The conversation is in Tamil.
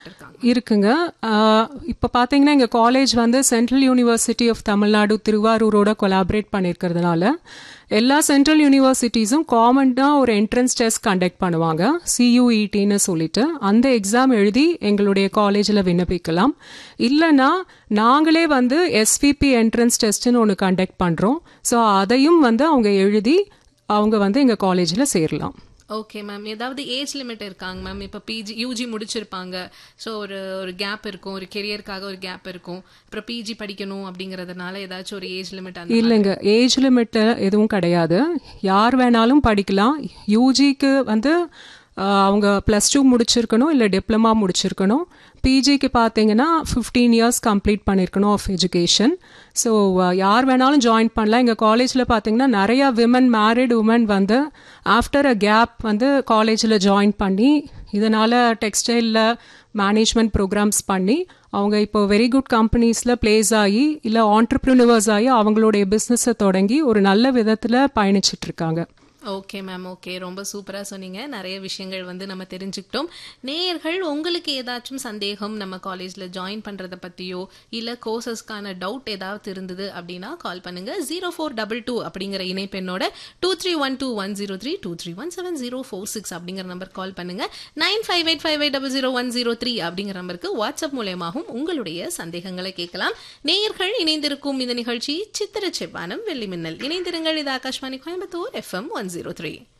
இருக்காங்க இருக்குங்க இப்போ பார்த்தீங்கன்னா எங்கள் காலேஜ் வந்து சென்ட்ரல் யூனிவர்சிட்டி ஆஃப் தமிழ்நாடு திருவாரூரோட கொலாபரேட் பண்ணியிருக்கிறதுனால எல்லா சென்ட்ரல் யூனிவர்சிட்டிஸும் காமனாக ஒரு என்ட்ரன்ஸ் டெஸ்ட் கண்டக்ட் பண்ணுவாங்க சியூஇடின்னு சொல்லிட்டு அந்த எக்ஸாம் எழுதி எங்களுடைய காலேஜில் விண்ணப்பிக்கலாம் இல்லைன்னா நாங்களே வந்து எஸ்விபி என்ட்ரன்ஸ் டெஸ்ட்னு ஒன்று கண்டக்ட் பண்ணுறோம் ஸோ அதையும் வந்து அவங்க எழுதி அவங்க வந்து எங்கள் காலேஜில் சேரலாம் ஓகே மேம் ஏதாவது ஏஜ் லிமிட் இருக்காங்க மேம் இப்போ பிஜி யூஜி முடிச்சிருப்பாங்க ஸோ ஒரு ஒரு கேப் இருக்கும் ஒரு கெரியருக்காக ஒரு கேப் இருக்கும் அப்புறம் பிஜி படிக்கணும் அப்படிங்கறதுனால ஏதாச்சும் ஒரு ஏஜ் லிமிட் அந்த இல்லைங்க ஏஜ் லிமிட் எதுவும் கிடையாது யார் வேணாலும் படிக்கலாம் யூஜிக்கு வந்து ஆஹ், அவங்க ப்ளஸ் டூ முடிச்சிருக்கணும் இல்லை டிப்ளமா முடிச்சிருக்கணும் பிஜிக்கு பார்த்தீங்கன்னா ஃபிஃப்டீன் இயர்ஸ் கம்ப்ளீட் பண்ணியிருக்கணும் ஆஃப் எஜுகேஷன் ஸோ யார் வேணாலும் ஜாயின் பண்ணலாம் எங்கள் காலேஜில் பார்த்தீங்கன்னா நிறையா விமன் மேரிட் உமன் வந்து ஆஃப்டர் அ கேப் வந்து காலேஜில் ஜாயின் பண்ணி இதனால் டெக்ஸ்டைலில் மேனேஜ்மெண்ட் ப்ரோக்ராம்ஸ் பண்ணி அவங்க இப்போ வெரி குட் கம்பெனிஸில் பிளேஸ் ஆகி இல்லை ஆண்டர்ப்ரினவர்ஸ் ஆகி அவங்களுடைய பிஸ்னஸை தொடங்கி ஒரு நல்ல விதத்தில் பயணிச்சிட்டு இருக்காங்க ஓகே மேம் ஓகே ரொம்ப சூப்பராக சொன்னீங்க நிறைய விஷயங்கள் வந்து நம்ம தெரிஞ்சுக்கிட்டோம் நேயர்கள் உங்களுக்கு ஏதாச்சும் சந்தேகம் நம்ம காலேஜில் ஜாயின் பண்ணுறத பற்றியோ இல்லை கோர்சஸ்க்கான டவுட் ஏதாவது இருந்தது அப்படின்னா கால் பண்ணுங்க ஜீரோ ஃபோர் டபுள் டூ அப்படிங்கிற இணைப்பெண்ணோட two three one two one zero three two three one seven zero four six அப்படிங்கிற நம்பர் கால் பண்ணுங்க nine five eight five eight double zero one zero three அப்படிங்கிற நம்பருக்கு வாட்ஸ்அப் மூலயமாகவும் உங்களுடைய சந்தேகங்களை கேட்கலாம் நேயர்கள் இணைந்திருக்கும் இந்த நிகழ்ச்சி சித்திர செவ்வானம் வெள்ளி மின்னல் இணைந்திருங்கள் இது Akashvani Coimbatore FM one zero three